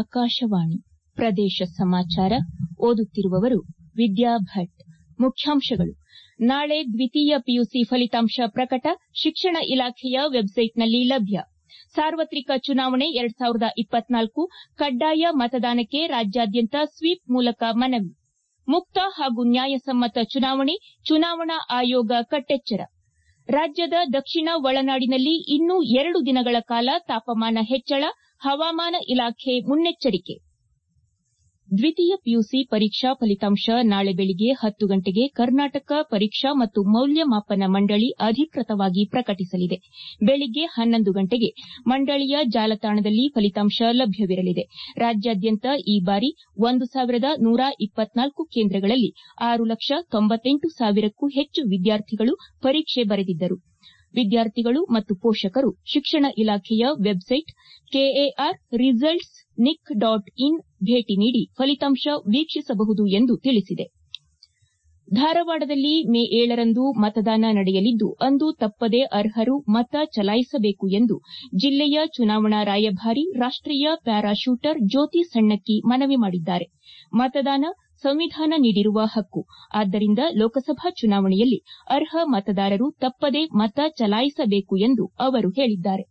ಆಕಾಶವಾಣಿ ಪ್ರದೇಶ ಸಮಾಚಾರ ಓದುತ್ತಿರುವವರು ವಿದ್ಯಾ ಭಟ್ ಮುಖ್ಯಾಂಶಗಳು ನಾಳೆ ದ್ವಿತೀಯ ಪಿಯುಸಿ ಫಲಿತಾಂಶ ಪ್ರಕಟ ಶಿಕ್ಷಣ ಇಲಾಖೆಯ ವೆಬ್ಸೈಟ್ನಲ್ಲಿ ಲಭ್ಯ ಸಾರ್ವತ್ರಿಕ ಚುನಾವಣೆ ಕಡ್ಡಾಯ ಮತದಾನಕ್ಕೆ ರಾಜ್ಯಾದ್ಯಂತ ಸ್ವೀಪ್ ಮೂಲಕ ಮನವಿ ಮುಕ್ತ ಹಾಗೂ ನ್ಯಾಯಸಮ್ಮತ ಚುನಾವಣೆ ಚುನಾವಣಾ ಆಯೋಗ ಕಟ್ಟೆಚ್ಚರ ರಾಜ್ಯದ ದಕ್ಷಿಣ ಒಳನಾಡಿನಲ್ಲಿ ಇನ್ನೂ ಎರಡು ದಿನಗಳ ಕಾಲ ತಾಪಮಾನ ಹೆಚ್ಚಳ ಹವಾಮಾನ ಇಲಾಖೆ ಮುನ್ನೆಚ್ಚರಿಕೆ ದ್ವಿತೀಯ ಪಿಯುಸಿ ಪರೀಕ್ಷಾ ಫಲಿತಾಂಶ ನಾಳೆ ಬೆಳಗ್ಗೆ ಹತ್ತು ಗಂಟೆಗೆ ಕರ್ನಾಟಕ ಪರೀಕ್ಷಾ ಮತ್ತು ಮೌಲ್ಯಮಾಪನ ಮಂಡಳಿ ಅಧಿಕೃತವಾಗಿ ಪ್ರಕಟಿಸಲಿದೆ ಬೆಳಗ್ಗೆ ಹನ್ನೊಂದು ಗಂಟೆಗೆ ಮಂಡಳಿಯ ಜಾಲತಾಣದಲ್ಲಿ ಫಲಿತಾಂಶ ಲಭ್ಯವಿರಲಿದೆ ರಾಜ್ಯಾದ್ಯಂತ ಈ ಬಾರಿ ಒಂದು ಸಾವಿರದ ನೂರ ಇಪ್ಪತ್ನಾಲ್ಕು ಕೇಂದ್ರಗಳಲ್ಲಿ ಆರು ಲಕ್ಷ ತೊಂಬತ್ತೆಂಟು ಸಾವಿರಕ್ಕೂ ಹೆಚ್ಚು ವಿದ್ಯಾರ್ಥಿಗಳು ಪರೀಕ್ಷೆ ಬರೆದಿದ್ದರು ವಿದ್ಯಾರ್ಥಿಗಳು ಮತ್ತು ಪೋಷಕರು ಶಿಕ್ಷಣ ಇಲಾಖೆಯ website K A R results nic dot in ಭೇಟಿ ನೀಡಿ ಫಲಿತಾಂಶ ವೀಕ್ಷಿಸಬಹುದು ಎಂದು ತಿಳಿಸಿದೆ ಧಾರವಾಡದಲ್ಲಿ ಮೇ ಏಳರಂದು ಮತದಾನ ನಡೆಯಲಿದ್ದು ಅಂದು ತಪ್ಪದೆ ಅರ್ಹರು ಮತ ಚಲಾಯಿಸಬೇಕು ಎಂದು ಜಿಲ್ಲೆಯ ಚುನಾವಣಾ ರಾಯಭಾರಿ ರಾಷ್ಟೀಯ ಪ್ಯಾರಾ ಶೂಟರ್ ಜ್ಯೋತಿ ಸಣ್ಣಕ್ಕಿ ಮನವಿ ಮಾಡಿದ್ದಾರೆ ಮತದಾನ ಸಂವಿಧಾನ ನೀಡಿರುವ ಹಕ್ಕು ಆದ್ದರಿಂದ ಲೋಕಸಭಾ ಚುನಾವಣೆಯಲ್ಲಿ ಅರ್ಹ ಮತದಾರರು ತಪ್ಪದೆ ಮತ ಚಲಾಯಿಸಬೇಕು ಎಂದು ಅವರು ಹೇಳಿದ್ದಾರೆ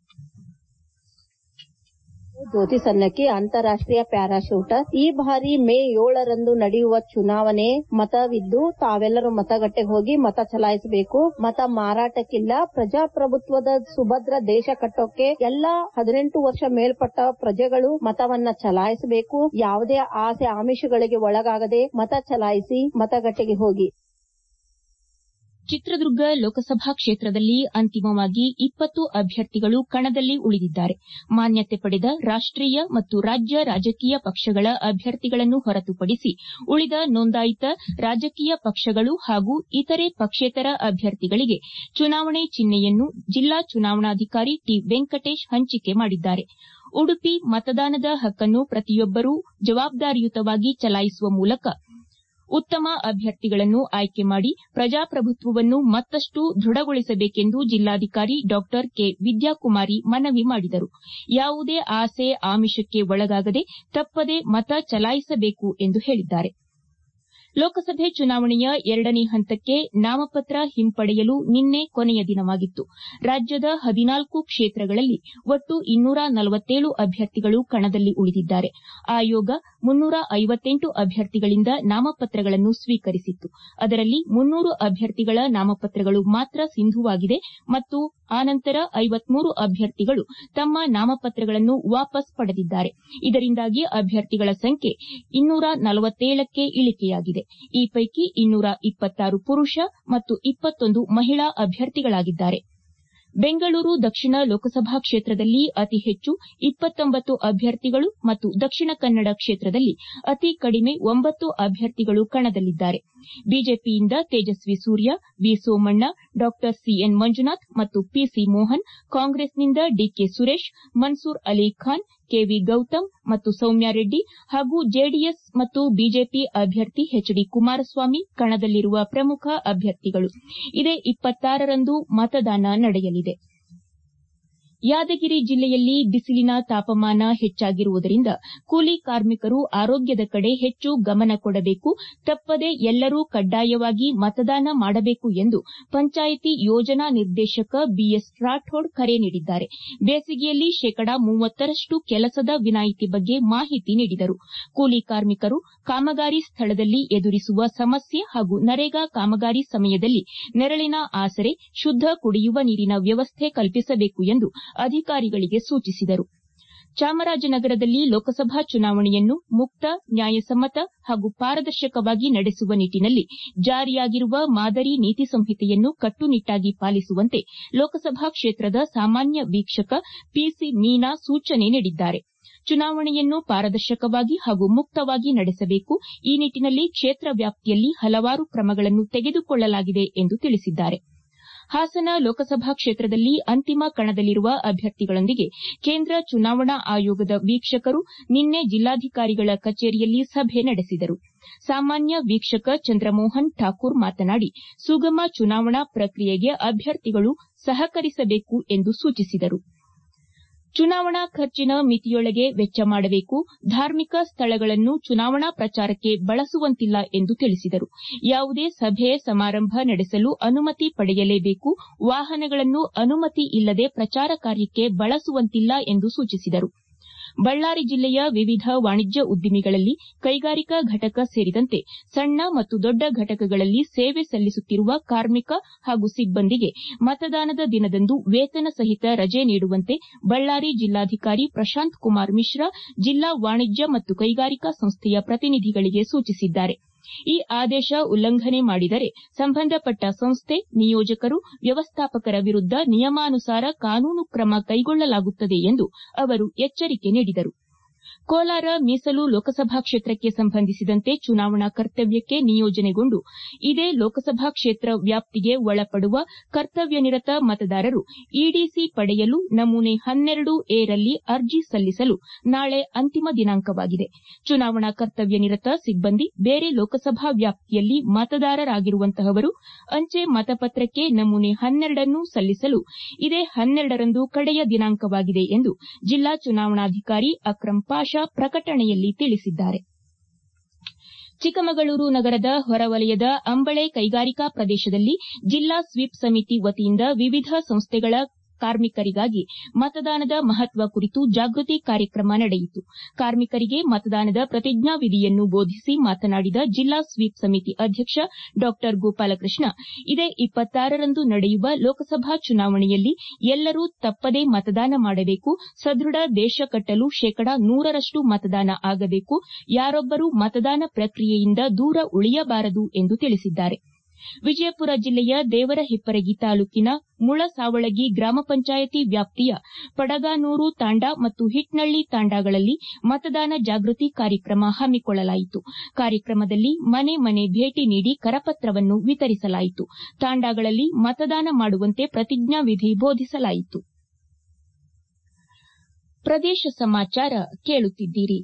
ಜ್ಯೋತಿ ಸನ್ನಕ್ಕಿ ಅಂತಾರಾಷ್ಟೀಯ ಪ್ಯಾರಾ ಶೂಟರ್ ಈ ಬಾರಿ ಮೇ ಏಳರಂದು ನಡೆಯುವ ಚುನಾವಣೆ ಮತವಿದ್ದು ತಾವೆಲ್ಲರೂ ಮತಗಟ್ಟೆಗೆ ಹೋಗಿ ಮತ ಚಲಾಯಿಸಬೇಕು ಮತ ಮಾರಾಟಕ್ಕಿಲ್ಲ ಪ್ರಜಾಪ್ರಭುತ್ವದ ಸುಭದ್ರ ದೇಶ ಕಟ್ಟೋಕೆ ಎಲ್ಲಾ ಹದಿನೆಂಟು ವರ್ಷ ಮೇಲ್ಪಟ್ಟ ಪ್ರಜೆಗಳು ಮತವನ್ನ ಚಲಾಯಿಸಬೇಕು ಯಾವುದೇ ಆಸೆ ಆಮಿಷಗಳಿಗೆ ಒಳಗಾಗದೆ ಮತ ಚಲಾಯಿಸಿ ಮತಗಟ್ಟೆಗೆ ಹೋಗಿ ಚಿತ್ರದುರ್ಗ ಲೋಕಸಭಾ ಕ್ಷೇತ್ರದಲ್ಲಿ ಅಂತಿಮವಾಗಿ ಇಪ್ಪತ್ತು ಅಭ್ಯರ್ಥಿಗಳು ಕಣದಲ್ಲಿ ಉಳಿದಿದ್ದಾರೆ ಮಾನ್ಯತೆ ಪಡೆದ ರಾಷ್ಟೀಯ ಮತ್ತು ರಾಜ್ಯ ರಾಜಕೀಯ ಪಕ್ಷಗಳ ಅಭ್ಯರ್ಥಿಗಳನ್ನು ಹೊರತುಪಡಿಸಿ ಉಳಿದ ನೋಂದಾಯಿತ ರಾಜಕೀಯ ಪಕ್ಷಗಳು ಹಾಗೂ ಇತರೆ ಪಕ್ಷೇತರ ಅಭ್ಯರ್ಥಿಗಳಿಗೆ ಚುನಾವಣೆ ಚಿಹ್ನೆಯನ್ನು ಜಿಲ್ಲಾ ಚುನಾವಣಾಧಿಕಾರಿ ಟಿ ವೆಂಕಟೇಶ್ ಹಂಚಿಕೆ ಮಾಡಿದ್ದಾರೆ ಉಡುಪಿ ಮತದಾನದ ಹಕ್ಕನ್ನು ಪ್ರತಿಯೊಬ್ಬರೂ ಜವಾಬ್ದಾರಿಯುತವಾಗಿ ಚಲಾಯಿಸುವ ಮೂಲಕ ಉತ್ತಮ ಅಭ್ಯರ್ಥಿಗಳನ್ನು ಆಯ್ಕೆ ಮಾಡಿ ಪ್ರಜಾಪ್ರಭುತ್ವವನ್ನು ಮತ್ತಷ್ಟು ದೃಢಗೊಳಿಸಬೇಕೆಂದು ಜಿಲ್ಲಾಧಿಕಾರಿ ಡಾ ಕೆ ವಿದ್ಯಾಕುಮಾರಿ ಮನವಿ ಮಾಡಿದರು ಯಾವುದೇ ಆಸೆ ಆಮಿಷಕ್ಕೆ ಒಳಗಾಗದೆ ತಪ್ಪದೆ ಮತ ಚಲಾಯಿಸಬೇಕು ಎಂದು ಹೇಳಿದ್ದಾರೆ ಲೋಕಸಭೆ ಚುನಾವಣೆಯ ಎರಡನೇ ಹಂತಕ್ಕೆ ನಾಮಪತ್ರ ಹಿಂಪಡೆಯಲು ನಿನ್ನೆ ಕೊನೆಯ ದಿನವಾಗಿತ್ತು ರಾಜ್ಯದ ಹದಿನಾಲ್ಕು ಕ್ಷೇತ್ರಗಳಲ್ಲಿ ಒಟ್ಟು ಇನ್ನೂರ ನಲವತ್ತೇಳು ಅಭ್ಯರ್ಥಿಗಳು ಕಣದಲ್ಲಿ ಉಳಿದಿದ್ದಾರೆ ಆಯೋಗ ಮುನ್ನೂರ ಐವತ್ತೆಂಟು ಅಭ್ಯರ್ಥಿಗಳಿಂದ ನಾಮಪತ್ರಗಳನ್ನು ಸ್ವೀಕರಿಸಿತ್ತು ಅದರಲ್ಲಿ ಮುನ್ನೂರು ಅಭ್ಯರ್ಥಿಗಳ ನಾಮಪತ್ರಗಳು ಮಾತ್ರ ಸಿಂಧುವಾಗಿದೆ ಮತ್ತು ಆನಂತರ ಐವತ್ಮೂರು ಅಭ್ಯರ್ಥಿಗಳು ತಮ್ಮ ನಾಮಪತ್ರಗಳನ್ನು ವಾಪಸ್ ಪಡೆದಿದ್ದಾರೆ ಇದರಿಂದಾಗಿ ಅಭ್ಯರ್ಥಿಗಳ ಸಂಖ್ಯೆ ಇನ್ನೂರ ನಲವತ್ತೇಳಕ್ಕೆ ಇಳಿಕೆಯಾಗಿದೆ ಈ ಪೈಕಿ ಇನ್ನೂರ ಇಪ್ಪತ್ತಾರು ಪುರುಷ ಮತ್ತು ಇಪ್ಪತ್ತೊಂದು ಮಹಿಳಾ ಅಭ್ಯರ್ಥಿಗಳಾಗಿದ್ದಾರೆ ಬೆಂಗಳೂರು ದಕ್ಷಿಣ ಲೋಕಸಭಾ ಕ್ಷೇತ್ರದಲ್ಲಿ ಅತಿ ಹೆಚ್ಚು ಇಪ್ಪತ್ತೊಂಬತ್ತು ಅಭ್ಯರ್ಥಿಗಳು ಮತ್ತು ದಕ್ಷಿಣ ಕನ್ನಡ ಕ್ಷೇತ್ರದಲ್ಲಿ ಅತಿ ಕಡಿಮೆ ಒಂಬತ್ತು ಅಭ್ಯರ್ಥಿಗಳು ಕಣದಲ್ಲಿದ್ದಾರೆ ಬಿಜೆಪಿಯಿಂದ ತೇಜಸ್ವಿ ಸೂರ್ಯ ವಿ ಸೋಮಣ್ಣ ಡಾ ಸಿಎನ್ ಮಂಜುನಾಥ್ ಮತ್ತು ಪಿಸಿ ಮೋಹನ್ ಕಾಂಗ್ರೆಸ್ನಿಂದ ಡಿಕೆ ಸುರೇಶ್ ಮನ್ಸೂರ್ ಅಲಿ ಖಾನ್ ಕೆವಿ ಗೌತಮ್ ಮತ್ತು ಸೌಮ್ಯಾರೆಡ್ಡಿ ಹಾಗೂ ಜೆಡಿಎಸ್ ಮತ್ತು ಬಿಜೆಪಿ ಅಭ್ಯರ್ಥಿ ಎಚ್ ಡಿ ಕುಮಾರಸ್ವಾಮಿ ಕಣದಲ್ಲಿರುವ ಪ್ರಮುಖ ಅಭ್ಯರ್ಥಿಗಳು ಇದೇ ಇಪ್ಪತ್ತಾರರಂದು ಮತದಾನ ನಡೆಯಲಿದೆ ಯಾದಗಿರಿ ಜಿಲ್ಲೆಯಲ್ಲಿ ಬಿಸಿಲಿನ ತಾಪಮಾನ ಹೆಚ್ಚಾಗಿರುವುದರಿಂದ ಕೂಲಿ ಕಾರ್ಮಿಕರು ಆರೋಗ್ಯದ ಕಡೆ ಹೆಚ್ಚು ಗಮನ ಕೊಡಬೇಕು ತಪ್ಪದೆ ಎಲ್ಲರೂ ಕಡ್ಡಾಯವಾಗಿ ಮತದಾನ ಮಾಡಬೇಕು ಎಂದು ಪಂಚಾಯಿತಿ ಯೋಜನಾ ನಿರ್ದೇಶಕ ಬಿಎಸ್ ರಾಠೋಡ್ ಕರೆ ನೀಡಿದ್ದಾರೆ ಬೇಸಿಗೆಯಲ್ಲಿ ಶೇಕಡಾ ಮೂವತ್ತರಷ್ಟು ಕೆಲಸದ ವಿನಾಯಿತಿ ಬಗ್ಗೆ ಮಾಹಿತಿ ನೀಡಿದರು ಕೂಲಿ ಕಾರ್ಮಿಕರು ಕಾಮಗಾರಿ ಸ್ಥಳದಲ್ಲಿ ಎದುರಿಸುವ ಸಮಸ್ಯೆ ಹಾಗೂ ನರೇಗಾ ಕಾಮಗಾರಿ ಸಮಯದಲ್ಲಿ ನೆರಳಿನ ಆಸರೆ ಶುದ್ದ ಕುಡಿಯುವ ನೀರಿನ ವ್ಯವಸ್ಥೆ ಕಲ್ಪಿಸಬೇಕು ಎಂದು ಅಧಿಕಾರಿಗಳಿಗೆ ಸೂಚಿಸಿದರು ಚಾಮರಾಜನಗರದಲ್ಲಿ ಲೋಕಸಭಾ ಚುನಾವಣೆಯನ್ನು ಮುಕ್ತ ನ್ಯಾಯಸಮ್ಮತ ಹಾಗೂ ಪಾರದರ್ಶಕವಾಗಿ ನಡೆಸುವ ನಿಟ್ಟನಲ್ಲಿ ಜಾರಿಯಾಗಿರುವ ಮಾದರಿ ನೀತಿ ಸಂಹಿತೆಯನ್ನು ಕಟ್ಟುನಿಟ್ಟಾಗಿ ಪಾಲಿಸುವಂತೆ ಲೋಕಸಭಾ ಕ್ಷೇತ್ರದ ಸಾಮಾನ್ಯ ವೀಕ್ಷಕ ಪಿಸಿ ಮೀನಾ ಸೂಚನೆ ನೀಡಿದ್ದಾರೆ ಚುನಾವಣೆಯನ್ನು ಪಾರದರ್ಶಕವಾಗಿ ಹಾಗೂ ಮುಕ್ತವಾಗಿ ನಡೆಸಬೇಕು ಈ ನಿಟ್ಟನಲ್ಲಿ ಕ್ಷೇತ್ರ ವ್ಯಾಪ್ತಿಯಲ್ಲಿ ಹಲವಾರು ಕ್ರಮಗಳನ್ನು ತೆಗೆದುಕೊಳ್ಳಲಾಗಿದೆ ಎಂದು ತಿಳಿಸಿದ್ದಾರೆ ಹಾಸನ ಲೋಕಸಭಾ ಕ್ಷೇತ್ರದಲ್ಲಿ ಅಂತಿಮ ಕಣದಲ್ಲಿರುವ ಅಭ್ಯರ್ಥಿಗಳೊಂದಿಗೆ ಕೇಂದ್ರ ಚುನಾವಣಾ ಆಯೋಗದ ವೀಕ್ಷಕರು ನಿನ್ನೆ ಜಿಲ್ಲಾಧಿಕಾರಿಗಳ ಕಚೇರಿಯಲ್ಲಿ ಸಭೆ ನಡೆಸಿದರು ಸಾಮಾನ್ಯ ವೀಕ್ಷಕ ಚಂದ್ರಮೋಹನ್ ಠಾಕೂರ್ ಮಾತನಾಡಿ ಸುಗಮ ಚುನಾವಣಾ ಪ್ರಕ್ರಿಯೆಗೆ ಅಭ್ಯರ್ಥಿಗಳು ಸಹಕರಿಸಬೇಕು ಎಂದು ಸೂಚಿಸಿದರು ಚುನಾವಣಾ ಖರ್ಚಿನ ಮಿತಿಯೊಳಗೆ ವೆಚ್ಚ ಮಾಡಬೇಕು ಧಾರ್ಮಿಕ ಸ್ಥಳಗಳನ್ನು ಚುನಾವಣಾ ಪ್ರಚಾರಕ್ಕೆ ಬಳಸುವಂತಿಲ್ಲ ಎಂದು ತಿಳಿಸಿದರು ಯಾವುದೇ ಸಭೆ ಸಮಾರಂಭ ನಡೆಸಲು ಅನುಮತಿ ಪಡೆಯಲೇಬೇಕು ವಾಹನಗಳನ್ನು ಅನುಮತಿ ಇಲ್ಲದೆ ಪ್ರಚಾರ ಕಾರ್ಯಕ್ಕೆ ಬಳಸುವಂತಿಲ್ಲ ಎಂದು ಸೂಚಿಸಿದರು ಬಳ್ಳಾರಿ ಜಿಲ್ಲೆಯ ವಿವಿಧ ವಾಣಿಜ್ಯ ಉದ್ದಿಮೆಗಳಲ್ಲಿ ಕೈಗಾರಿಕಾ ಘಟಕ ಸೇರಿದಂತೆ ಸಣ್ಣ ಮತ್ತು ದೊಡ್ಡ ಘಟಕಗಳಲ್ಲಿ ಸೇವೆ ಸಲ್ಲಿಸುತ್ತಿರುವ ಕಾರ್ಮಿಕ ಹಾಗೂ ಸಿಬ್ಬಂದಿಗೆ ಮತದಾನದ ದಿನದಂದು ವೇತನ ಸಹಿತ ರಜೆ ನೀಡುವಂತೆ ಬಳ್ಳಾರಿ ಜಿಲ್ಲಾಧಿಕಾರಿ ಪ್ರಶಾಂತ್ ಕುಮಾರ್ ಮಿಶ್ರಾ ಜಿಲ್ಲಾ ವಾಣಿಜ್ಯ ಮತ್ತು ಕೈಗಾರಿಕಾ ಸಂಸ್ಥೆಯ ಪ್ರತಿನಿಧಿಗಳಿಗೆ ಸೂಚಿಸಿದ್ದಾರೆ ಈ ಆದೇಶ ಉಲ್ಲಂಘನೆ ಮಾಡಿದರೆ ಸಂಬಂಧಪಟ್ಟ ಸಂಸ್ಥೆ ನಿಯೋಜಕರು ವ್ಯವಸ್ಥಾಪಕರ ವಿರುದ್ದ ನಿಯಮಾನುಸಾರ ಕಾನೂನು ಕ್ರಮ ಕೈಗೊಳ್ಳಲಾಗುತ್ತದೆ ಎಂದು ಅವರು ಎಚ್ಚರಿಕೆ ನೀಡಿದರು ಕೋಲಾರ ಮೀಸಲು ಲೋಕಸಭಾ ಕ್ಷೇತ್ರಕ್ಕೆ ಸಂಬಂಧಿಸಿದಂತೆ ಚುನಾವಣಾ ಕರ್ತವ್ಯಕ್ಕೆ ನಿಯೋಜನೆಗೊಂಡು ಇದೇ ಲೋಕಸಭಾ ಕ್ಷೇತ್ರ ವ್ಯಾಪ್ತಿಗೆ ಒಳಪಡುವ ಕರ್ತವ್ಯನಿರತ ಮತದಾರರು ಇಡಿಸಿ ಪಡೆಯಲು ನಮೂನೆ ಹನ್ನೆರಡು ಎ ರಲ್ಲಿ ಅರ್ಜಿ ಸಲ್ಲಿಸಲು ನಾಳೆ ಅಂತಿಮ ದಿನಾಂಕವಾಗಿದೆ ಚುನಾವಣಾ ಕರ್ತವ್ಯನಿರತ ಸಿಬ್ಬಂದಿ ಬೇರೆ ಲೋಕಸಭಾ ವ್ಯಾಪ್ತಿಯಲ್ಲಿ ಮತದಾರರಾಗಿರುವಂತಹವರು ಅಂಚೆ ಮತಪತ್ರಕ್ಕೆ ನಮೂನೆ ಹನ್ನೆರಡನ್ನು ಸಲ್ಲಿಸಲು ಇದೇ ಹನ್ನೆರಡರಂದು ಕಡೆಯ ದಿನಾಂಕವಾಗಿದೆ ಎಂದು ಜಿಲ್ಲಾ ಚುನಾವಣಾಧಿಕಾರಿ ಅಕ್ರಂ ಪಾಷಾ ಪ್ರಕಟಣೆಯಲ್ಲಿ ತಿಳಿಸಿದ್ದಾರೆ ಚಿಕ್ಕಮಗಳೂರು ನಗರದ ಹೊರವಲಯದ ಅಂಬಳೆ ಕೈಗಾರಿಕಾ ಪ್ರದೇಶದಲ್ಲಿ ಜಿಲ್ಲಾ ಸ್ವೀಪ್ ಸಮಿತಿ ವತಿಯಿಂದ ವಿವಿಧ ಸಂಸ್ಥೆಗಳ ಕಾರ್ಮಿಕರಿಗಾಗಿ ಮತದಾನದ ಮಹತ್ವ ಕುರಿತು ಜಾಗೃತಿ ಕಾರ್ಯಕ್ರಮ ನಡೆಯಿತು ಕಾರ್ಮಿಕರಿಗೆ ಮತದಾನದ ಪ್ರತಿಜ್ಞಾವಿಧಿಯನ್ನು ಬೋಧಿಸಿ ಮಾತನಾಡಿದ ಜಿಲ್ಲಾ ಸ್ವೀಪ್ ಸಮಿತಿ ಅಧ್ಯಕ್ಷ ಡಾ ಗೋಪಾಲಕೃಷ್ಣ ಇದೇ ರಂದು ನಡೆಯುವ ಲೋಕಸಭಾ ಚುನಾವಣೆಯಲ್ಲಿ ಎಲ್ಲರೂ ತಪ್ಪದೇ ಮತದಾನ ಮಾಡಬೇಕು ಸದೃಢ ದೇಶ ಕಟ್ಟಲು ಶೇಕಡಾ ನೂರರಷ್ಟು ಮತದಾನ ಆಗಬೇಕು ಯಾರೊಬ್ಬರೂ ಮತದಾನ ಪ್ರಕ್ರಿಯೆಯಿಂದ ದೂರ ಉಳಿಯಬಾರದು ಎಂದು ತಿಳಿಸಿದ್ದಾರೆ ವಿಜಯಪುರ ಜಿಲ್ಲೆಯ ದೇವರಹಿಪ್ಪರಗಿ ತಾಲೂಕಿನ ಮುಳಸಾವಳಗಿ ಗ್ರಾಮ ಪಂಚಾಯತಿ ವ್ಯಾಪ್ತಿಯ ಪಡಗಾನೂರು ತಾಂಡಾ ಮತ್ತು ಹಿಟ್ನಳ್ಳಿ ತಾಂಡಾಗಳಲ್ಲಿ ಮತದಾನ ಜಾಗೃತಿ ಕಾರ್ಯಕ್ರಮ ಹಮ್ಮಿಕೊಳ್ಳಲಾಯಿತು ಕಾರ್ಯಕ್ರಮದಲ್ಲಿ ಮನೆ ಮನೆ ಭೇಟಿ ನೀಡಿ ಕರಪತ್ರವನ್ನು ವಿತರಿಸಲಾಯಿತು ತಾಂಡಾಗಳಲ್ಲಿ ಮತದಾನ ಮಾಡುವಂತೆ ಪ್ರತಿಜ್ಞಾವಿಧಿ ಬೋಧಿಸಲಾಯಿತು ಪ್ರದೇಶ ಸಮಾಚಾರ ಕೇಳುತ್ತಿದ್ದೀರಿ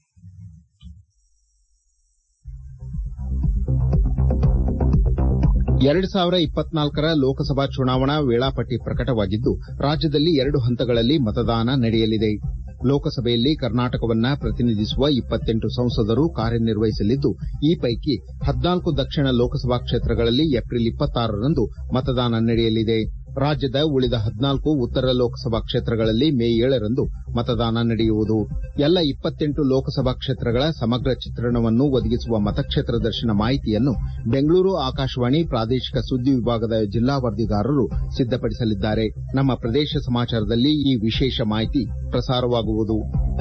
ಎರಡು ಸಾವಿರ ಇಪ್ಪತ್ನಾಲ್ಕರ ಲೋಕಸಭಾ ಚುನಾವಣಾ ವೇಳಾಪಟ್ಟಿ ಪ್ರಕಟವಾಗಿದ್ದು ರಾಜ್ಯದಲ್ಲಿ ಎರಡು ಹಂತಗಳಲ್ಲಿ ಮತದಾನ ನಡೆಯಲಿದೆ ಲೋಕಸಭೆಯಲ್ಲಿ ಕರ್ನಾಟಕವನ್ನ ಪ್ರತಿನಿಧಿಸುವ ಇಪ್ಪತ್ತೆಂಟು ಸಂಸದರು ಕಾರ್ಯನಿರ್ವಹಿಸಲಿದ್ದು ಈ ಪೈಕಿ ಹದಿನಾಲ್ಕು ದಕ್ಷಿಣ ಲೋಕಸಭಾ ಕ್ಷೇತ್ರಗಳಲ್ಲಿ ಏಪ್ರಿಲ್ ಇಪ್ಪತ್ತಾರರಂದು ಮತದಾನ ನಡೆಯಲಿದೆ ರಾಜ್ಯದ ಉಳಿದ ಹದಿನಾಲ್ಕು ಉತ್ತರ ಲೋಕಸಭಾ ಕ್ಷೇತ್ರಗಳಲ್ಲಿ ಮೇ ಏಳರಂದು ಮತದಾನ ನಡೆಯುವುದು ಎಲ್ಲ ಇಪ್ಪತ್ತೆಂಟು ಲೋಕಸಭಾ ಕ್ಷೇತ್ರಗಳ ಸಮಗ್ರ ಚಿತ್ರಣವನ್ನು ಒದಗಿಸುವ ಮತಕ್ಷೇತ್ರ ದರ್ಶನ ಮಾಹಿತಿಯನ್ನು ಬೆಂಗಳೂರು ಆಕಾಶವಾಣಿ ಪ್ರಾದೇಶಿಕ ಸುದ್ದಿ ವಿಭಾಗದ ಜಿಲ್ಲಾ ವರದಿಗಾರರು ಸಿದ್ದಪಡಿಸಲಿದ್ದಾರೆ ನಮ್ಮ ಪ್ರದೇಶ ಸಮಾಚಾರದಲ್ಲಿ ಈ ವಿಶೇಷ ಮಾಹಿತಿ ಪ್ರಸಾರವಾಗುವುದು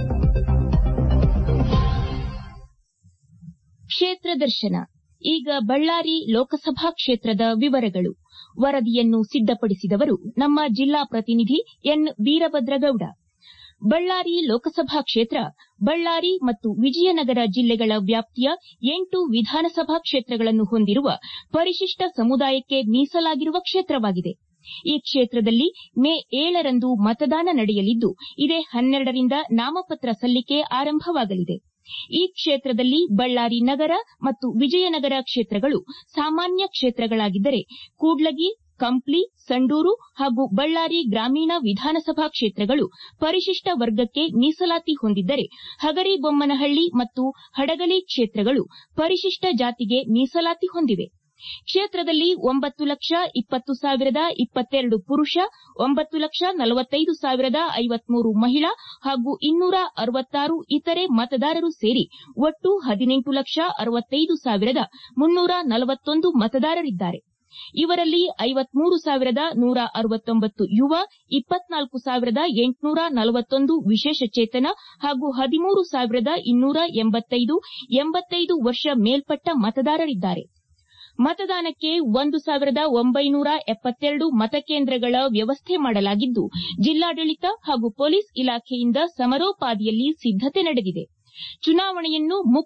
ಕ್ಷೇತ್ರ ದರ್ಶನ ಈಗ ಬಳ್ಳಾರಿ ಲೋಕಸಭಾ ಕ್ಷೇತ್ರದ ವಿವರಗಳು ವರದಿಯನ್ನು ಸಿದ್ದಪಡಿಸಿದವರು ನಮ್ಮ ಜಿಲ್ಲಾ ಪ್ರತಿನಿಧಿ ಎನ್ ವೀರಭದ್ರಗೌಡ ಬಳ್ಳಾರಿ ಲೋಕಸಭಾ ಕ್ಷೇತ್ರ ಬಳ್ಳಾರಿ ಮತ್ತು ವಿಜಯನಗರ ಜಿಲ್ಲೆಗಳ ವ್ಯಾಪ್ತಿಯ ಎಂಟು ವಿಧಾನಸಭಾ ಕ್ಷೇತ್ರಗಳನ್ನು ಹೊಂದಿರುವ ಪರಿಶಿಷ್ಟ ಸಮುದಾಯಕ್ಕೆ ಮೀಸಲಾಗಿರುವ ಕ್ಷೇತ್ರವಾಗಿದೆ ಈ ಕ್ಷೇತ್ರದಲ್ಲಿ ಮೇ ಏಳರಂದು ಮತದಾನ ನಡೆಯಲಿದ್ದು ಇದೇ ಹನ್ನೆರಡರಿಂದ ನಾಮಪತ್ರ ಸಲ್ಲಿಕೆ ಆರಂಭವಾಗಲಿದೆ ಈ ಕ್ಷೇತ್ರದಲ್ಲಿ ಬಳ್ಳಾರಿ ನಗರ ಮತ್ತು ವಿಜಯನಗರ ಕ್ಷೇತ್ರಗಳು ಸಾಮಾನ್ಯ ಕ್ಷೇತ್ರಗಳಾಗಿದ್ದರೆ ಕೂಡ್ಲಗಿ ಕಂಪ್ಲಿ ಸಂಡೂರು ಹಾಗೂ ಬಳ್ಳಾರಿ ಗ್ರಾಮೀಣ ವಿಧಾನಸಭಾ ಕ್ಷೇತ್ರಗಳು ಪರಿಶಿಷ್ಟ ವರ್ಗಕ್ಕೆ ಮೀಸಲಾತಿ ಹೊಂದಿದ್ದರೆ ಹಗರಿಬೊಮ್ಮನಹಳ್ಳಿ ಮತ್ತು ಹಡಗಲಿ ಕ್ಷೇತ್ರಗಳು ಪರಿಶಿಷ್ಟ ಜಾತಿಗೆ ಮೀಸಲಾತಿ ಹೊಂದಿವೆ ಕ್ಷೇತ್ರದಲ್ಲಿ ಒಂಬತ್ತು ಲಕ್ಷ ಇಪ್ಪತ್ತು ಸಾವಿರದ ಇಪ್ಪತ್ತೆರಡು ಪುರುಷ ಒಂಬತ್ತು ಲಕ್ಷ ನಲವತ್ತೈದು ಸಾವಿರದ ಐವತ್ಮೂರು ಮಹಿಳಾ ಹಾಗೂ ಇನ್ನೂರ ಅರವತ್ತಾರು ಇತರೆ ಮತದಾರರು ಸೇರಿ ಒಟ್ಟು ಹದಿನೆಂಟು ಲಕ್ಷ ಅರವತ್ತೈದು ಸಾವಿರದ ಮುನ್ನೂರ ನಲವತ್ತೊಂದು ಮತದಾರರಿದ್ದಾರೆ ಇವರಲ್ಲಿ ಐವತ್ಮೂರು ಸಾವಿರದ ನೂರ ಅರವತ್ತೊಂಬತ್ತು ಯುವ ಇಪ್ಪತ್ನಾಲ್ಕು ಸಾವಿರದ ಎಂಟುನೂರ ನಲವತ್ತೊಂದು ವಿಶೇಷಚೇತನ ಹಾಗೂ ಹದಿಮೂರು ಸಾವಿರದ ಇನ್ನೂರ ಎಂಬತ್ತೈದು ಎಂಬತ್ತೈದು ವರ್ಷ ಮೇಲ್ಪಟ್ಟ ಮತದಾರರಿದ್ದಾರೆ ಮತದಾನಕ್ಕೆ ಒಂದು ಸಾವಿರದ ಒಂಬೈನೂರ ಎಪ್ಪತ್ತೆರಡು ಮತಕೇಂದ್ರಗಳ ವ್ಯವಸ್ಥೆ ಮಾಡಲಾಗಿದ್ದು ಜಿಲ್ಲಾಡಳಿತ ಹಾಗೂ ಪೊಲೀಸ್ ಇಲಾಖೆಯಿಂದ ಸಮರೋಪಾದಿಯಲ್ಲಿ ಸಿದ್ದತೆ ನಡೆದಿದೆ ಚುನಾವಣೆಯನ್ನು ಮುಕ್ತ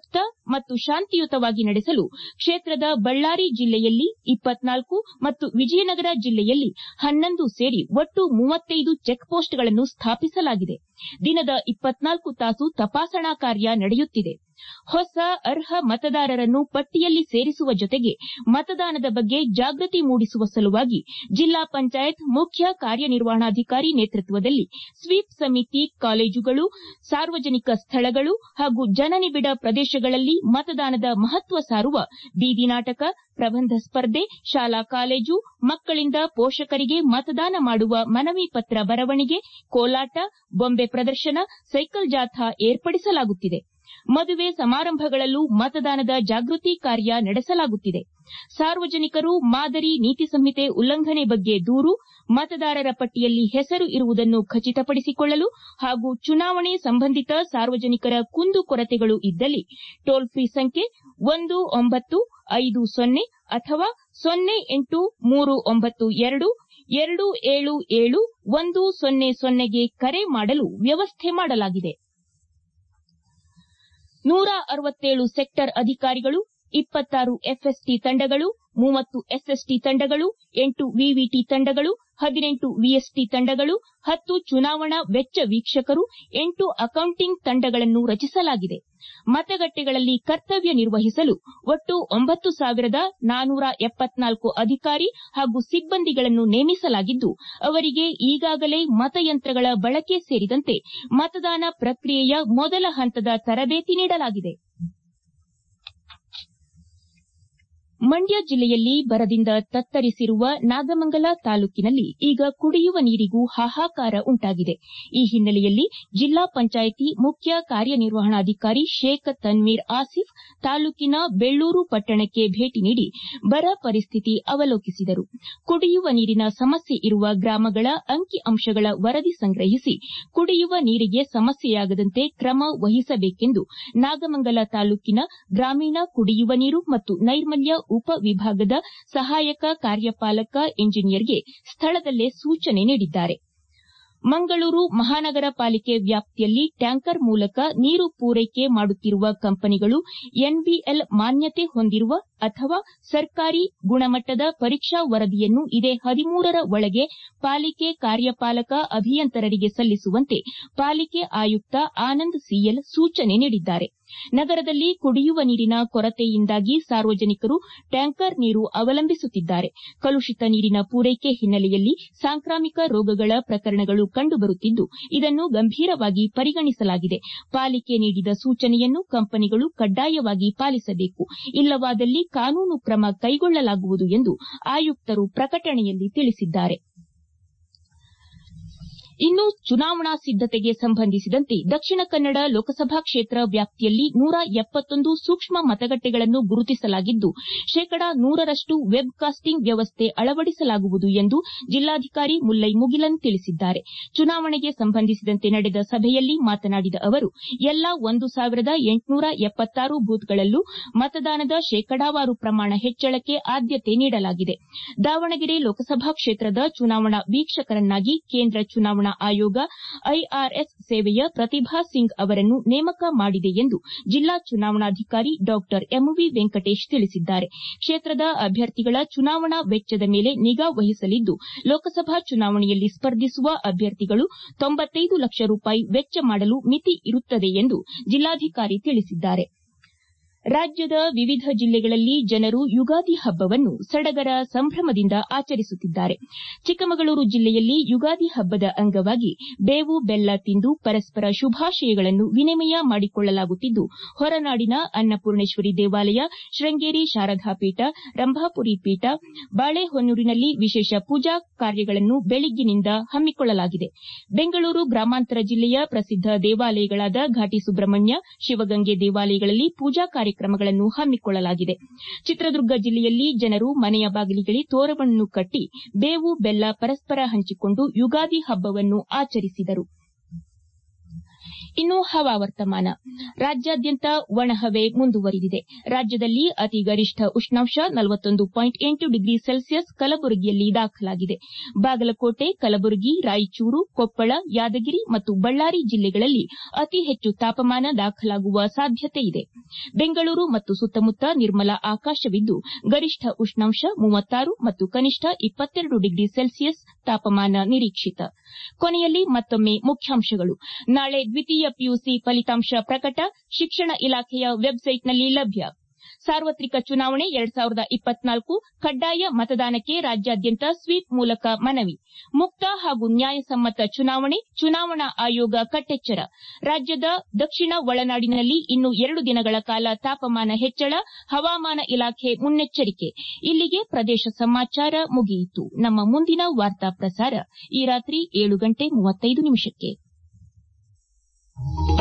ಮತ್ತು ಶಾಂತಿಯುತವಾಗಿ ನಡೆಸಲು ಕ್ಷೇತ್ರದ ಬಳ್ಳಾರಿ ಜಿಲ್ಲೆಯಲ್ಲಿ ಇಪ್ಪತ್ನಾಲ್ಕು ಮತ್ತು ವಿಜಯನಗರ ಜಿಲ್ಲೆಯಲ್ಲಿ ಹನ್ನೊಂದು ಸೇರಿ ಒಟ್ಟು ಮೂವತ್ತೈದು ಚೆಕ್ಪೋಸ್ಟ್ಗಳನ್ನು ಸ್ಥಾಪಿಸಲಾಗಿದೆ ದಿನದ ಇಪ್ಪತ್ನಾಲ್ಕು ತಾಸು ತಪಾಸಣಾ ಕಾರ್ಯ ನಡೆಯುತ್ತಿದೆ ಹೊಸ ಅರ್ಹ ಮತದಾರರನ್ನು ಪಟ್ಟಿಯಲ್ಲಿ ಸೇರಿಸುವ ಜೊತೆಗೆ ಮತದಾನದ ಬಗ್ಗೆ ಜಾಗೃತಿ ಮೂಡಿಸುವ ಸಲುವಾಗಿ ಜಿಲ್ಲಾ ಪಂಚಾಯತ್ ಮುಖ್ಯ ಕಾರ್ಯನಿರ್ವಹಣಾಧಿಕಾರಿ ನೇತೃತ್ವದಲ್ಲಿ ಸ್ವೀಪ್ ಸಮಿತಿ ಕಾಲೇಜುಗಳು ಸಾರ್ವಜನಿಕ ಸ್ಥಳಗಳು ಹಾಗೂ ಜನನಿಬಿಡ ಪ್ರದೇಶಗಳಲ್ಲಿ ಮತದಾನದ ಮಹತ್ವ ಸಾರುವ ಬೀದಿ ನಾಟಕ ಪ್ರಬಂಧ ಸ್ಪರ್ಧೆ ಶಾಲಾ ಕಾಲೇಜು ಮಕ್ಕಳಿಂದ ಪೋಷಕರಿಗೆ ಮತದಾನ ಮಾಡುವ ಮನವಿ ಪತ್ರ ಬರವಣಿಗೆ ಕೋಲಾಟ ಬೊಂಬೆ ಪ್ರದರ್ಶನ ಸೈಕಲ್ ಜಾಥಾ ಏರ್ಪಡಿಸಲಾಗುತ್ತಿದೆ ಮದುವೆ ಸಮಾರಂಭಗಳಲ್ಲೂ ಮತದಾನದ ಜಾಗೃತಿ ಕಾರ್ಯ ನಡೆಸಲಾಗುತ್ತಿದೆ ಸಾರ್ವಜನಿಕರು ಮಾದರಿ ನೀತಿ ಸಂಹಿತೆ ಉಲ್ಲಂಘನೆ ಬಗ್ಗೆ ದೂರು ಮತದಾರರ ಪಟ್ಟಿಯಲ್ಲಿ ಹೆಸರು ಇರುವುದನ್ನು ಖಚಿತಪಡಿಸಿಕೊಳ್ಳಲು ಹಾಗೂ ಚುನಾವಣೆ ಸಂಬಂಧಿತ ಸಾರ್ವಜನಿಕರ ಕುಂದುಕೊರತೆಗಳು ಇದ್ದಲ್ಲಿ ಟೋಲ್ ಫ್ರೀ ಸಂಖ್ಯೆ ಒಂದು ಒಂಬತ್ತು ಐದು ಸೊನ್ನೆ ಅಥವಾ ಸೊನ್ನೆ ಎಂಟು ಮೂರು ಒಂಬತ್ತು ಎರಡು ಎರಡು ಏಳು ಏಳು ಒಂದು ಸೊನ್ನೆ ಸೊನ್ನೆಗೆ ಕರೆ ಮಾಡಲು ವ್ಯವಸ್ಥೆ ಮಾಡಲಾಗಿದೆ ನೂರ ಅರವತ್ತೇಳು ಸೆಕ್ಟರ್ ಅಧಿಕಾರಿಗಳು ಇಪ್ಪತ್ತಾರು ಎಫ್ಎಸ್ಟಿ ತಂಡಗಳು ಮೂವತ್ತು ಎಸ್ಎಸ್ಟಿ ತಂಡಗಳು ಎಂಟು ವಿವಿಟಿ ತಂಡಗಳು ಹದಿನೆಂಟು ವಿಎಸ್ಟಿ ತಂಡಗಳು ಹತ್ತು ಚುನಾವಣಾ ವೆಚ್ಚ ವೀಕ್ಷಕರು ಎಂಟು ಅಕೌಂಟಿಂಗ್ ತಂಡಗಳನ್ನು ರಚಿಸಲಾಗಿದೆ ಮತಗಟ್ಟೆಗಳಲ್ಲಿ ಕರ್ತವ್ಯ ನಿರ್ವಹಿಸಲು ಒಟ್ಟು ಒಂಬತ್ತು ಸಾವಿರದ ನಾನೂರ ಎಪ್ಪತ್ನಾಲ್ಕು ಅಧಿಕಾರಿ ಹಾಗೂ ಸಿಬ್ಬಂದಿಗಳನ್ನು ನೇಮಿಸಲಾಗಿದ್ದು ಅವರಿಗೆ ಈಗಾಗಲೇ ಮತಯಂತ್ರಗಳ ಬಳಕೆ ಸೇರಿದಂತೆ ಮತದಾನ ಪ್ರಕ್ರಿಯೆಯ ಮೊದಲ ಹಂತದ ತರಬೇತಿ ನೀಡಲಾಗಿದೆ ಮಂಡ್ಯ ಜಿಲ್ಲೆಯಲ್ಲಿ ಬರದಿಂದ ತತ್ತರಿಸಿರುವ ನಾಗಮಂಗಲ ತಾಲೂಕಿನಲ್ಲಿ ಈಗ ಕುಡಿಯುವ ನೀರಿಗೂ ಹಾಹಾಕಾರ ಉಂಟಾಗಿದೆ ಈ ಹಿನ್ನೆಲೆಯಲ್ಲಿ ಜಿಲ್ಲಾ ಪಂಚಾಯಿತಿ ಮುಖ್ಯ ಕಾರ್ಯನಿರ್ವಹಣಾಧಿಕಾರಿ ಶೇಖ್ ತನ್ವೀರ್ ಆಸಿಫ್ ತಾಲೂಕಿನ ಬೆಳ್ಳೂರು ಪಟ್ಟಣಕ್ಕೆ ಭೇಟಿ ನೀಡಿ ಬರ ಪರಿಸ್ಥಿತಿ ಅವಲೋಕಿಸಿದರು ಕುಡಿಯುವ ನೀರಿನ ಸಮಸ್ಯೆ ಇರುವ ಗ್ರಾಮಗಳ ಅಂಕಿ ಅಂಶಗಳ ವರದಿ ಸಂಗ್ರಹಿಸಿ ಕುಡಿಯುವ ನೀರಿಗೆ ಸಮಸ್ಯೆಯಾಗದಂತೆ ಕ್ರಮ ವಹಿಸಬೇಕೆಂದು ನಾಗಮಂಗಲ ತಾಲೂಕಿನ ಗ್ರಾಮೀಣ ಕುಡಿಯುವ ನೀರು ಮತ್ತು ನೈರ್ಮಲ್ಯ ಉಪ ವಿಭಾಗದ ಸಹಾಯಕ ಕಾರ್ಯಪಾಲಕ ಇಂಜಿನಿಯರ್ಗೆ ಸ್ಥಳದಲ್ಲೇ ಸೂಚನೆ ನೀಡಿದ್ದಾರೆ ಮಂಗಳೂರು ಮಹಾನಗರ ಪಾಲಿಕೆ ವ್ಯಾಪ್ತಿಯಲ್ಲಿ ಟ್ಯಾಂಕರ್ ಮೂಲಕ ನೀರು ಪೂರೈಕೆ ಮಾಡುತ್ತಿರುವ ಕಂಪನಿಗಳು ಎನ್ಬಿಎಲ್ ಮಾನ್ಯತೆ ಹೊಂದಿರುವ ಅಥವಾ ಸರ್ಕಾರಿ ಗುಣಮಟ್ಟದ ಪರೀಕ್ಷಾ ವರದಿಯನ್ನು ಇದೇ ಹದಿಮೂರರ ಒಳಗೆ ಪಾಲಿಕೆ ಕಾರ್ಯಪಾಲಕ ಅಭಿಯಂತರರಿಗೆ ಸಲ್ಲಿಸುವಂತೆ ಪಾಲಿಕೆ ಆಯುಕ್ತ ಆನಂದ್ ಸಿಎಲ್ ಸೂಚನೆ ನೀಡಿದ್ದಾರೆ ನಗರದಲ್ಲಿ ಕುಡಿಯುವ ನೀರಿನ ಕೊರತೆಯಿಂದಾಗಿ ಸಾರ್ವಜನಿಕರು ಟ್ಯಾಂಕರ್ ನೀರು ಅವಲಂಬಿಸುತ್ತಿದ್ದಾರೆ ಕಲುಷಿತ ನೀರಿನ ಪೂರೈಕೆ ಹಿನ್ನೆಲೆಯಲ್ಲಿ ಸಾಂಕ್ರಾಮಿಕ ರೋಗಗಳ ಪ್ರಕರಣಗಳು ಕಂಡುಬರುತ್ತಿದ್ದು ಇದನ್ನು ಗಂಭೀರವಾಗಿ ಪರಿಗಣಿಸಲಾಗಿದೆ ಪಾಲಿಕೆ ನೀಡಿದ ಸೂಚನೆಯನ್ನು ಕಂಪನಿಗಳು ಕಡ್ಡಾಯವಾಗಿ ಪಾಲಿಸಬೇಕು ಇಲ್ಲವಾದಲ್ಲಿ ಕಾನೂನು ಕ್ರಮ ಕೈಗೊಳ್ಳಲಾಗುವುದು ಎಂದು ಆಯುಕ್ತರು ಪ್ರಕಟಣೆಯಲ್ಲಿ ತಿಳಿಸಿದ್ದಾರೆ ಇನ್ನು ಚುನಾವಣಾ ಸಿದ್ದತೆಗೆ ಸಂಬಂಧಿಸಿದಂತೆ ದಕ್ಷಿಣ ಕನ್ನಡ ಲೋಕಸಭಾ ಕ್ಷೇತ್ರ ವ್ಯಾಪ್ತಿಯಲ್ಲಿ ನೂರ ಎಪ್ಪತ್ತೊಂದು ಸೂಕ್ಷ್ಮ ಮತಗಟ್ಟೆಗಳನ್ನು ಗುರುತಿಸಲಾಗಿದ್ದು ಶೇಕಡಾ ನೂರರಷ್ಟು ವೆಬ್ ಕಾಸ್ಟಿಂಗ್ ವ್ಯವಸ್ಥೆ ಅಳವಡಿಸಲಾಗುವುದು ಎಂದು ಜಿಲ್ಲಾಧಿಕಾರಿ ಮುಲ್ಲೈ ಮುಗಿಲನ್ ತಿಳಿಸಿದ್ದಾರೆ ಚುನಾವಣೆಗೆ ಸಂಬಂಧಿಸಿದಂತೆ ನಡೆದ ಸಭೆಯಲ್ಲಿ ಮಾತನಾಡಿದ ಅವರು ಎಲ್ಲಾ ಒಂದು ಸಾವಿರದ ಎಂಟುನೂರ ಎಪ್ಪತ್ತಾರು ಬೂತ್ಗಳಲ್ಲೂ ಮತದಾನದ ಶೇಕಡಾವಾರು ಪ್ರಮಾಣ ಹೆಚ್ಚಳಕ್ಕೆ ಆದ್ಯತೆ ನೀಡಲಾಗಿದೆ ದಾವಣಗೆರೆ ಲೋಕಸಭಾ ಕ್ಷೇತ್ರದ ಚುನಾವಣಾ ವೀಕ್ಷಕರನ್ನಾಗಿ ಕೇಂದ್ರ ಚುನಾವಣಾ ಆಯೋಗ ಐಆರ್ಎಸ್ ಸೇವೆಯ ಪ್ರತಿಭಾ ಸಿಂಗ್ ಅವರನ್ನು ನೇಮಕ ಮಾಡಿದೆ ಎಂದು ಜಿಲ್ಲಾ ಚುನಾವಣಾಧಿಕಾರಿ ಡಾ ಎಂವಿ ವೆಂಕಟೇಶ್ ತಿಳಿಸಿದ್ದಾರೆ ಕ್ಷೇತ್ರದ ಅಭ್ಯರ್ಥಿಗಳ ಚುನಾವಣಾ ವೆಚ್ಚದ ಮೇಲೆ ನಿಗಾ ವಹಿಸಲಿದ್ದು ಲೋಕಸಭಾ ಚುನಾವಣೆಯಲ್ಲಿ ಸ್ಪರ್ಧಿಸುವ ಅಭ್ಯರ್ಥಿಗಳು ತೊಂಬತ್ತೈದು ಲಕ್ಷ ರೂಪಾಯಿ ವೆಚ್ಚ ಮಾಡಲು ಮಿತಿ ಇರುತ್ತದೆ ಎಂದು ಜಿಲ್ಲಾಧಿಕಾರಿ ತಿಳಿಸಿದ್ದಾರೆ ರಾಜ್ಯದ ವಿವಿಧ ಜಿಲ್ಲೆಗಳಲ್ಲಿ ಜನರು ಯುಗಾದಿ ಹಬ್ಬವನ್ನು ಸಡಗರ ಸಂಭ್ರಮದಿಂದ ಆಚರಿಸುತ್ತಿದ್ದಾರೆ ಚಿಕ್ಕಮಗಳೂರು ಜಿಲ್ಲೆಯಲ್ಲಿ ಯುಗಾದಿ ಹಬ್ಬದ ಅಂಗವಾಗಿ ಬೇವು ಬೆಲ್ಲ ತಿಂದು ಪರಸ್ಪರ ಶುಭಾಶಯಗಳನ್ನು ವಿನಿಮಯ ಮಾಡಿಕೊಳ್ಳಲಾಗುತ್ತಿದ್ದು ಹೊರನಾಡಿನ ಅನ್ನಪೂರ್ಣೇಶ್ವರಿ ದೇವಾಲಯ ಶೃಂಗೇರಿ ಶಾರದಾ ಪೀಠ ರಂಭಾಪುರಿ ಪೀಠ ಬಾಳೆಹೊನ್ನೂರಿನಲ್ಲಿ ವಿಶೇಷ ಪೂಜಾ ಕಾರ್ಯಗಳನ್ನು ಬೆಳಗ್ಗಿನಿಂದ ಹಮ್ಮಿಕೊಳ್ಳಲಾಗಿದೆ ಬೆಂಗಳೂರು ಗ್ರಾಮಾಂತರ ಜಿಲ್ಲೆಯ ಪ್ರಸಿದ್ದ ದೇವಾಲಯಗಳಾದ ಘಾಟಿ ಸುಬ್ರಹ್ಮಣ್ಯ ಶಿವಗಂಗೆ ದೇವಾಲಯಗಳಲ್ಲಿ ಪೂಜಾ ಕಾರ್ಯಕ್ರಮಗಳನ್ನು ಹಮ್ಮಿಕೊಳ್ಳಲಾಗಿದೆ ಚಿತ್ರದುರ್ಗ ಜಿಲ್ಲೆಯಲ್ಲಿ ಜನರು ಮನೆಯ ಬಾಗಿಲಿಗೆ ತೋರಣವನ್ನು ಕಟ್ಟಿ ಬೇವು ಬೆಲ್ಲ ಪರಸ್ಪರ ಹಂಚಿಕೊಂಡು ಯುಗಾದಿ ಹಬ್ಬವನ್ನು ಆಚರಿಸಿದರು ಇನ್ನು ಹವಾವರ್ತಮಾನ ರಾಜ್ಯಾದ್ಯಂತ ಒಣಹವೆ ಮುಂದುವರಿದಿದೆ ರಾಜ್ಯದಲ್ಲಿ ಅತಿ ಗರಿಷ್ಠ ಉಷ್ಣಾಂಶ ನಲವತ್ತೊಂದು ಪಾಯಿಂಟ್ ಎಂಟು ಡಿಗ್ರಿ ಸೆಲ್ಸಿಯಸ್ ಕಲಬುರಗಿಯಲ್ಲಿ ದಾಖಲಾಗಿದೆ ಬಾಗಲಕೋಟೆ ಕಲಬುರಗಿ ರಾಯಚೂರು ಕೊಪ್ಪಳ ಯಾದಗಿರಿ ಮತ್ತು ಬಳ್ಳಾರಿ ಜಿಲ್ಲೆಗಳಲ್ಲಿ ಅತಿ ಹೆಚ್ಚು ತಾಪಮಾನ ದಾಖಲಾಗುವ ಸಾಧ್ಯತೆಯಿದೆ ಬೆಂಗಳೂರು ಮತ್ತು ಸುತ್ತಮುತ್ತ ನಿರ್ಮಲ ಆಕಾಶವಿದ್ದು ಗರಿಷ್ಠ ಉಷ್ಣಾಂಶ ಮೂವತ್ತಾರು ಮತ್ತು ಕನಿಷ್ಠ ಇಪ್ಪತ್ತೆರಡು ಡಿಗ್ರಿ ಸೆಲ್ಸಿಯಸ್ ತಾಪಮಾನ ನಿರೀಕ್ಷಿತ ಕೊನೆಯಲ್ಲಿ ಮತ್ತೊಮ್ಮೆ ಮುಖ್ಯಾಂಶಗಳು ನಾಳೆ ದ್ವಿತೀಯ ಪಿಯುಸಿ ಫಲಿತಾಂಶ ಪ್ರಕಟ ಶಿಕ್ಷಣ ಇಲಾಖೆಯ ವೆಬ್ಸೈಟ್ನಲ್ಲಿ ಲಭ್ಯ ಸಾರ್ವತ್ರಿಕ ಚುನಾವಣೆ ಎರಡ್ ಸಾವಿರದ ಇಪ್ಪತ್ನಾಲ್ಕು ಕಡ್ಡಾಯ ಮತದಾನಕ್ಕೆ ರಾಜ್ಯಾದ್ಯಂತ ಸ್ವೀಪ್ ಮೂಲಕ ಮನವಿ ಮುಕ್ತ ಹಾಗೂ ನ್ಯಾಯಸಮ್ಮತ ಚುನಾವಣೆ ಚುನಾವಣಾ ಆಯೋಗ ಕಟ್ಟೆಚ್ಚರ ರಾಜ್ಯದ ದಕ್ಷಿಣ ಒಳನಾಡಿನಲ್ಲಿ ಇನ್ನು ಎರಡು ದಿನಗಳ ಕಾಲ ತಾಪಮಾನ ಹೆಚ್ಚಳ ಹವಾಮಾನ ಇಲಾಖೆ ಮುನ್ನೆಚ್ಚರಿಕೆ ಇಲ್ಲಿಗೆ ಪ್ರದೇಶ ಸಮಾಚಾರ ಮುಗಿಯಿತು ನಮ್ಮ ಮುಂದಿನ ವಾರ್ತಾ ಪ್ರಸಾರ ಈ ರಾತ್ರಿ ಏಳು ಗಂಟೆ ಮೂವತ್ತೈದು ನಿಮಿಷಕ್ಕೆ